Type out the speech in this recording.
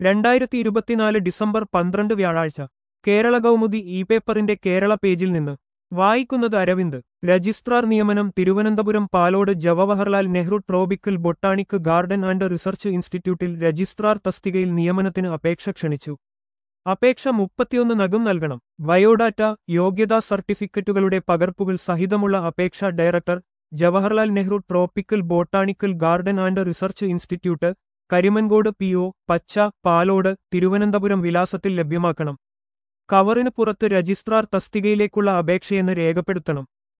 രണ്ടായിരത്തി ഇരുപത്തിനാല് ഡിസംബർ പന്ത്രണ്ട് വ്യാഴാഴ്ച കേരള കൗമുദി ഇ പേപ്പറിന്റെ കേരള പേജിൽ നിന്ന് വായിക്കുന്നത് അരവിന്ദ് രജിസ്ട്രാർ നിയമനം Thiruvananthapuram Palode Jawaharlal Nehru tropical botanic garden and research ഇൻസ്റ്റിറ്റ്യൂട്ടിൽ രജിസ്ട്രാർ തസ്തികയിൽ നിയമനത്തിന് അപേക്ഷ ക്ഷണിച്ചു അപേക്ഷ മുപ്പത്തിയൊന്ന് നഗം നൽകണം ബയോഡാറ്റ യോഗ്യതാ സർട്ടിഫിക്കറ്റുകളുടെ പകർപ്പുകൾ സഹിതമുള്ള അപേക്ഷ director Jawaharlal Nehru tropical botanical garden and research institute Karimancode P O Pacha Palode Thiruvananthapuram വിലാസത്തിൽ ലഭ്യമാക്കണം കവറിന് പുറത്ത് രജിസ്ട്രാർ തസ്തികയിലേക്കുള്ള അപേക്ഷയെന്ന് രേഖപ്പെടുത്തണം